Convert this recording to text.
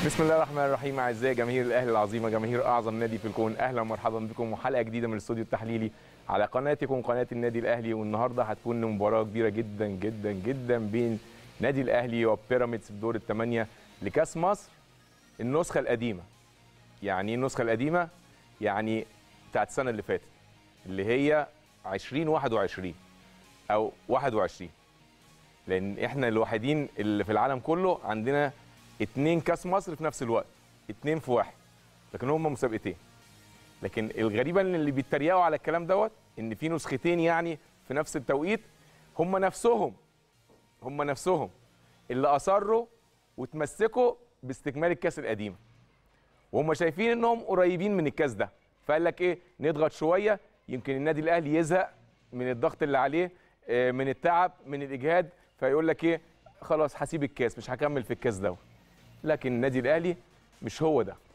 بسم الله الرحمن الرحيم اعزائي جماهير الاهلي العظيمه جماهير اعظم نادي في الكون اهلا ومرحبا بكم وحلقه جديده من الاستوديو التحليلي على قناتكم قناه النادي الاهلي والنهارده هتكون مباراه كبيره جدا جدا جدا بين نادي الاهلي وبيراميدز في دور الثمانيه لكاس مصر النسخه القديمه يعني ايه النسخه القديمه يعني بتاعت السنه اللي فاتت اللي هي 2021 او 21 لان احنا الوحيدين اللي في العالم كله عندنا اتنين كاس مصر في نفس الوقت اتنين في واحد لكن هم مسابقتين لكن الغريبه ان اللي بيتريقوا على الكلام دوت ان في نسختين يعني في نفس التوقيت هم نفسهم هم نفسهم اللي اصروا وتمسكوا باستكمال الكاس القديمه وهم شايفين انهم قريبين من الكاس ده فقال لك ايه نضغط شويه يمكن النادي الاهلي يزهق من الضغط اللي عليه آه، من التعب من الاجهاد فيقول لك ايه خلاص هسيب الكاس مش هكمل في الكاس دوت لكن النادي الاهلي مش هو ده